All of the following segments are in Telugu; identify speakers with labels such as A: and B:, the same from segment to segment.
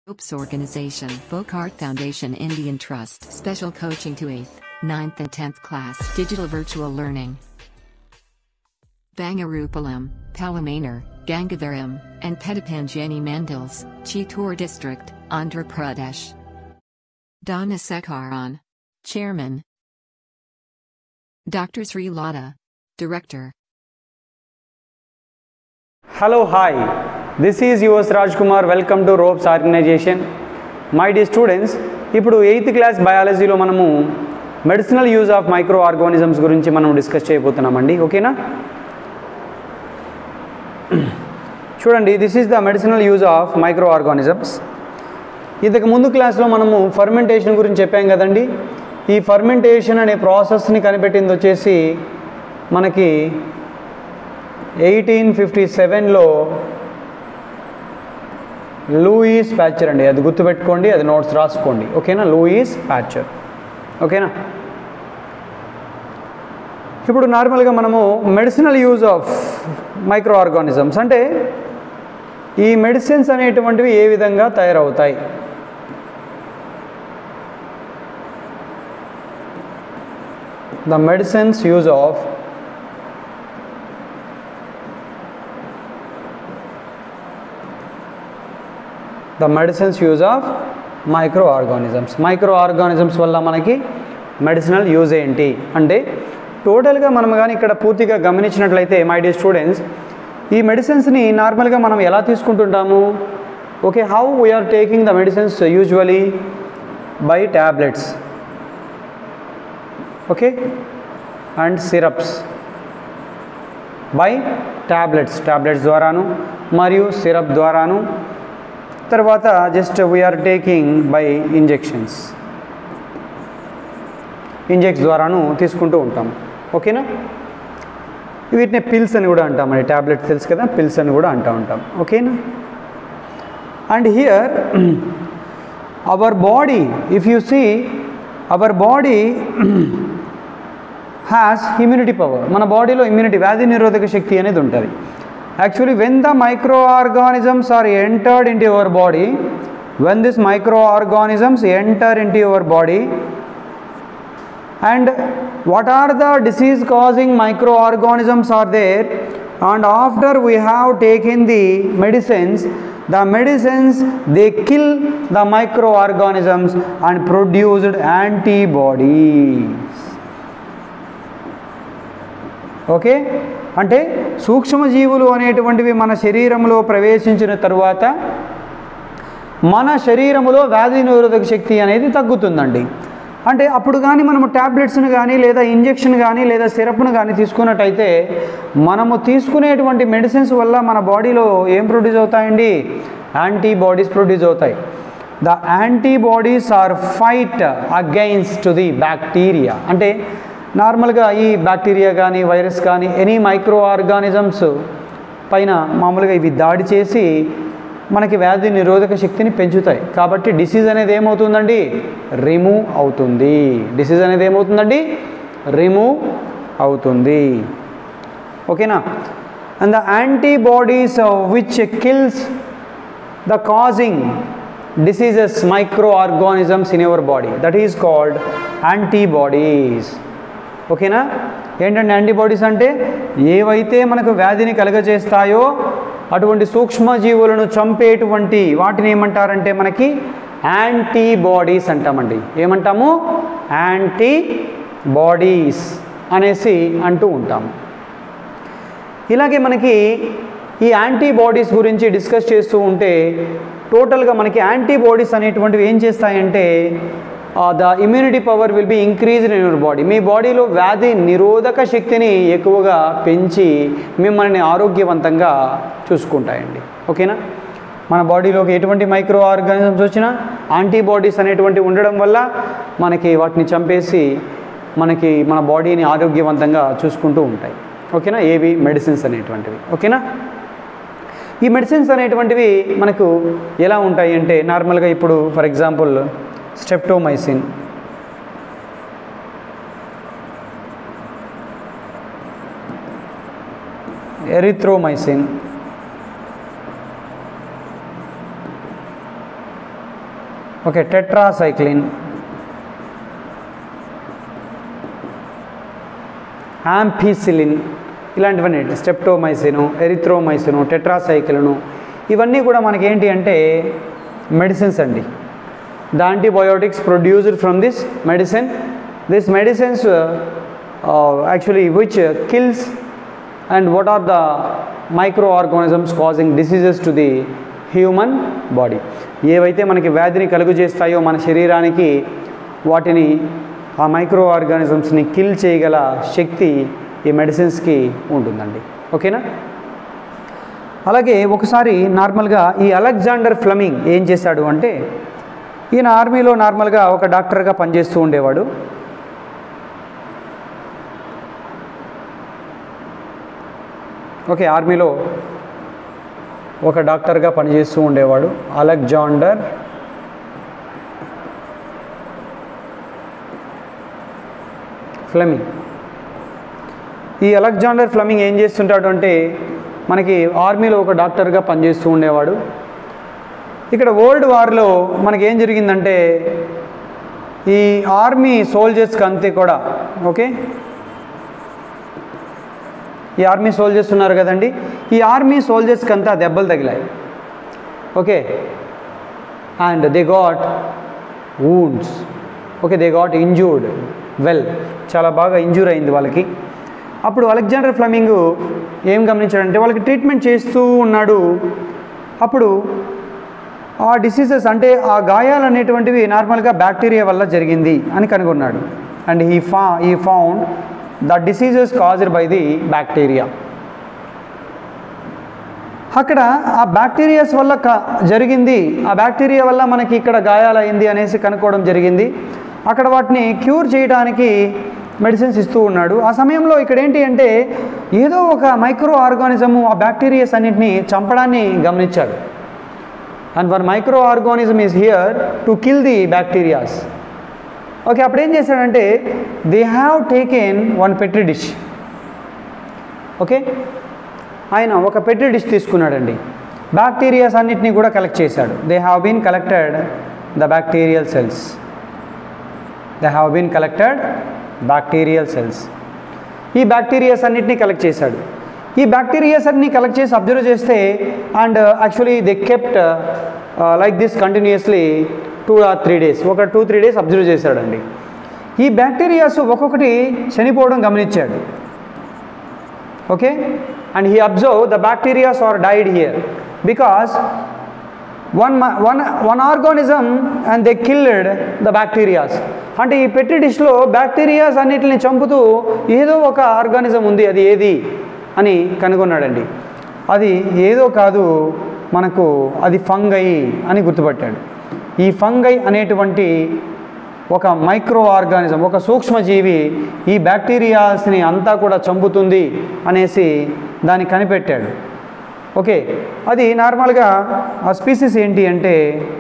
A: Oops Organization Vocart Foundation Indian Trust Special Coaching to 8th, 9th and 10th Class Digital Virtual Learning Bangarupalam, Palamanar, Gangavaram, and Petapanjani Mandals, Chittor District, Andhra Pradesh. Donna Sekaran. Chairman. Dr. Sri Lada. Director.
B: Hello, hi. This is yours Raj Kumar welcome to ropes organisation my dear students ఇప్పుడు ఎయిత్ క్లాస్ బయాలజీలో మనము medicinal use of microorganisms గురించి మనం డిస్కస్ చేయబోతున్నామండి ఓకేనా చూడండి this is the medicinal use of microorganisms ఇంతకు ముందు క్లాస్లో మనము ఫర్మెంటేషన్ గురించి చెప్పాం కదండి ఈ ఫర్మెంటేషన్ అనే ప్రాసెస్ని కనిపెట్టింది వచ్చేసి మనకి ఎయిటీన్ ఫిఫ్టీ సెవెన్లో లూయిస్ ప్యాచర్ అండి అది గుర్తుపెట్టుకోండి అది నోట్స్ రాసుకోండి ఓకేనా లూయిస్ ప్యాచర్ ఓకేనా ఇప్పుడు నార్మల్గా మనము medicinal use of microorganisms అంటే ఈ మెడిసిన్స్ అనేటువంటివి ఏ విధంగా తయారవుతాయి the medicines use of the medicines use of microorganisms microorganisms వల్ల మనకి మెడిసినల్ యూజ్ ఏంటి అంటే టోటల్గా మనం కానీ ఇక్కడ పూర్తిగా గమనించినట్లయితే మై డి స్టూడెంట్స్ ఈ మెడిసిన్స్ని నార్మల్గా మనం ఎలా తీసుకుంటుంటాము okay how we are taking the medicines usually by tablets okay and syrups by tablets tablets ద్వారాను మరియు సిరప్ ద్వారాను తర్వాత just we are taking by injections injects ద్వారాను తీసుకుంటూ ఉంటాం ఓకేనా వీటిని పిల్స్ అని కూడా అంటామండి ట్యాబ్లెట్స్ తెలుసు కదా పిల్స్ అని కూడా అంటూ ఉంటాం ఓకేనా and here our body if you see our body has immunity power మన బాడీలో ఇమ్యూనిటీ వ్యాధి నిరోధక శక్తి అనేది ఉంటుంది actually when the microorganisms are entered into your body when these microorganisms enter into your body and what are the disease causing microorganisms are there and after we have taken the medicines the medicines they kill the microorganisms and produced antibodies okay అంటే సూక్ష్మజీవులు అనేటువంటివి మన శరీరంలో ప్రవేశించిన తరువాత మన శరీరములో వ్యాధి నిరోధక శక్తి అనేది తగ్గుతుందండి అంటే అప్పుడు కానీ మనము ట్యాబ్లెట్స్ని కానీ లేదా ఇంజెక్షన్ కానీ లేదా సిరప్ను కానీ తీసుకున్నట్టయితే మనము తీసుకునేటువంటి మెడిసిన్స్ వల్ల మన బాడీలో ఏం ప్రొడ్యూస్ అవుతాయండి యాంటీబాడీస్ ప్రొడ్యూస్ అవుతాయి the antibodies are fight against the bacteria అంటే నార్మల్గా ఈ బ్యాక్టీరియా కానీ వైరస్ కానీ ఎనీ మైక్రో ఆర్గానిజమ్స్ పైన మామూలుగా ఇవి దాడి చేసి మనకి వ్యాధి నిరోధక శక్తిని పెంచుతాయి కాబట్టి డిసీజ్ అనేది ఏమవుతుందండి రిమూవ్ అవుతుంది డిసీజ్ అనేది ఏమవుతుందండి రిమూవ్ అవుతుంది ఓకేనా and the antibodies which kills the causing diseases microorganisms in your body that is called antibodies ఓకేనా ఏంటంటే యాంటీబాడీస్ అంటే ఏవైతే మనకు వ్యాధిని కలుగజేస్తాయో అటువంటి సూక్ష్మజీవులను చంపేటువంటి వాటిని ఏమంటారంటే మనకి యాంటీబాడీస్ అంటామండి ఏమంటాము యాంటీ బాడీస్ అనేసి అంటూ ఉంటాము ఇలాగే మనకి ఈ యాంటీబాడీస్ గురించి డిస్కస్ చేస్తూ ఉంటే టోటల్గా మనకి యాంటీబాడీస్ అనేటువంటివి ఏం చేస్తాయంటే the immunity power will be increase in your body మీ బాడీలో వ్యాధి నిరోధక శక్తిని ఎక్కువగా పెంచి మిమ్మల్ని ఆరోగ్యవంతంగా చూసుకుంటాయండి ఓకేనా మన బాడీలోకి ఎటువంటి మైక్రో ఆర్గానిజమ్స్ వచ్చినా యాంటీబాడీస్ అనేటువంటివి ఉండడం వల్ల మనకి వాటిని చంపేసి మనకి మన బాడీని ఆరోగ్యవంతంగా చూసుకుంటూ ఉంటాయి ఓకేనా ఏవి మెడిసిన్స్ అనేటువంటివి ఓకేనా ఈ మెడిసిన్స్ అనేటువంటివి మనకు ఎలా ఉంటాయి అంటే నార్మల్గా ఇప్పుడు for example streptomycin erythromycin okay tetracycline ampicillin ఇలాంటివన్నీ స్టెప్టోమైసిను ఎరిథ్రోమైసిను టెట్రాసైకిలను ఇవన్నీ కూడా మనకి ఏంటి అంటే మెడిసిన్స్ అండి the antibiotics produced from this medicine this medicines actually which kills and what are the microorganisms causing diseases to the human body ఏవైతే మనకి వ్యాధిని కలుగు చేస్తాయో మన శరీరానికి వాటిని ఆ మైక్రో ఆర్గానిజమ్స్ని కిల్ చేయగల శక్తి ఈ మెడిసిన్స్కి ఉంటుందండి ఓకేనా అలాగే ఒకసారి నార్మల్గా ఈ అలెగ్జాండర్ ఫ్లమింగ్ ఏం చేశాడు అంటే ఈయన ఆర్మీలో నార్మల్గా ఒక డాక్టర్గా పనిచేస్తూ ఉండేవాడు ఓకే ఆర్మీలో ఒక డాక్టర్గా పనిచేస్తూ ఉండేవాడు అలెగ్జాండర్ ఫ్లెమింగ్ ఈ అలెగ్జాండర్ ఫ్లెమింగ్ ఏం చేస్తుంటాడు అంటే మనకి ఆర్మీలో ఒక డాక్టర్గా పనిచేస్తూ ఉండేవాడు ఇక్కడ వరల్డ్ వార్లో మనకి ఏం జరిగిందంటే ఈ ఆర్మీ సోల్జర్స్కి అంతే కూడా ఓకే ఈ ఆర్మీ సోల్జర్స్ ఉన్నారు కదండి ఈ ఆర్మీ సోల్జర్స్కి అంతా దెబ్బలు తగిలాయి okay and they got wounds okay they got injured well చాలా బాగా ఇంజూర్ అయింది వాళ్ళకి అప్పుడు అలెగ్జాండర్ ఫ్లమింగ్ ఏం గమనించాడంటే వాళ్ళకి ట్రీట్మెంట్ చేస్తూ ఉన్నాడు అప్పుడు ఆ డిసీజెస్ అంటే ఆ గాయాలు అనేటువంటివి నార్మల్గా బ్యాక్టీరియా వల్ల జరిగింది అని కనుగొన్నాడు అండ్ ఈ ఫా he found the diseases caused by the bacteria అక్కడ ఆ బ్యాక్టీరియాస్ వల్ల క జరిగింది ఆ బ్యాక్టీరియా వల్ల మనకి ఇక్కడ గాయాలైంది అనేసి కనుక్కోవడం జరిగింది అక్కడ వాటిని క్యూర్ చేయడానికి మెడిసిన్స్ ఇస్తూ ఉన్నాడు ఆ సమయంలో ఇక్కడ ఏంటి అంటే ఏదో ఒక మైక్రో ఆర్గానిజము ఆ బ్యాక్టీరియాస్ అన్నింటినీ చంపడాన్ని గమనించాడు and one microorganism is here to kill the bacterias okay అప్పుడు ఏం చేశాడంటే they have taken one petri dish okay ఆయన ఒక పెట్రీ డిష్ తీసుకున్నాడండి బ్యాక్టీరియాస్ అన్నిటినీ కూడా కలెక్ట్ చేశాడు they have been collected the bacterial cells they have been collected bacterial cells ఈ బ్యాక్టీరియాస్ అన్నిటినీ కలెక్ట్ చేశాడు ఈ బ్యాక్టీరియాస్ అన్ని కలెక్ట్ చేసి అబ్జర్వ్ చేస్తే and actually they kept like this continuously two or three days ఒక టూ త్రీ డేస్ అబ్జర్వ్ చేశాడండి ఈ బ్యాక్టీరియాస్ ఒక్కొక్కటి చనిపోవడం గమనించాడు okay and he observe the bacterias are died here because one one one organism and they killed the bacterias అంటే ఈ పెట్టి డిష్లో బ్యాక్టీరియాస్ అన్నిటిని చంపుతూ ఏదో ఒక ఆర్గానిజం ఉంది అది ఏది అని కనుగొన్నాడండి అది ఏదో కాదు మనకు అది ఫంగై అని గుర్తుపట్టాడు ఈ ఫంగై అనేటువంటి ఒక మైక్రో ఆర్గానిజం ఒక సూక్ష్మజీవి ఈ బ్యాక్టీరియాస్ని అంతా కూడా చంపుతుంది అనేసి దాన్ని కనిపెట్టాడు ఓకే అది నార్మల్గా ఆ స్పీసీస్ ఏంటి అంటే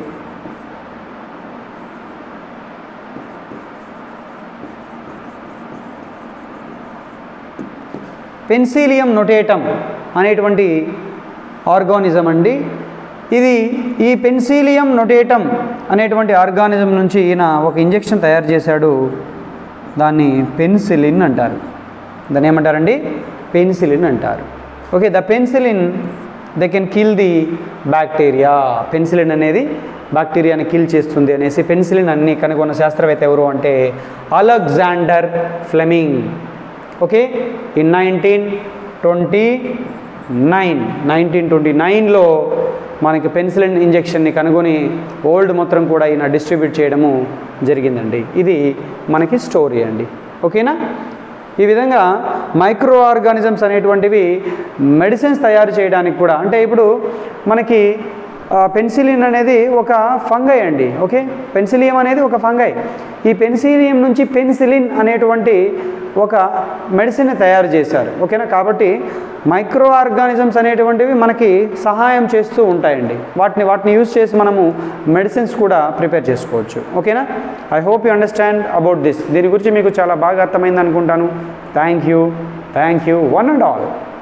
B: పెన్సిలియం నొటేటం అనేటువంటి ఆర్గానిజం అండి ఇది ఈ పెన్సిలియం నొటేటం అనేటువంటి ఆర్గానిజం నుంచి ఈయన ఒక ఇంజెక్షన్ తయారు చేశాడు దాన్ని పెన్సిలిన్ అంటారు దాన్ని ఏమంటారండి పెన్సిలిన్ అంటారు okay the penicillin they can kill the bacteria penicillin అనేది బ్యాక్టీరియాని కిల్ చేస్తుంది అనేసి పెన్సిలిన్ అన్ని కనుగొన్న శాస్త్రవేత్త ఎవరు అంటే Alexander Fleming okay in nineteen twenty nine nineteen twenty నైన్లో మనకి పెన్సిలిన్ ఇంజెక్షన్ని కనుగొని ఓల్డ్ మొత్తం కూడా ఈయన డిస్ట్రిబ్యూట్ చేయడము జరిగిందండి ఇది మనకి స్టోరీ అండి ఓకేనా ఈ విధంగా మైక్రో ఆర్గానిజమ్స్ అనేటువంటివి మెడిసిన్స్ తయారు చేయడానికి కూడా అంటే ఇప్పుడు మనకి పెన్సిలిన్ అనేది ఒక ఫంగై అండి ఓకే పెన్సిలియం అనేది ఒక ఫంగై ఈ పెన్సిలియం నుంచి పెన్సిలిన్ అనేటువంటి ఒక మెడిసిన్ తయారు చేశారు ఓకేనా కాబట్టి మైక్రో ఆర్గానిజమ్స్ అనేటువంటివి మనకి సహాయం చేస్తూ ఉంటాయండి వాటిని వాటిని యూజ్ చేసి మనము మెడిసిన్స్ కూడా ప్రిపేర్ చేసుకోవచ్చు ఓకేనా I hope you understand about this దీని గురించి మీకు చాలా బాగా అర్థమైంది అనుకుంటాను thank you thank you one and all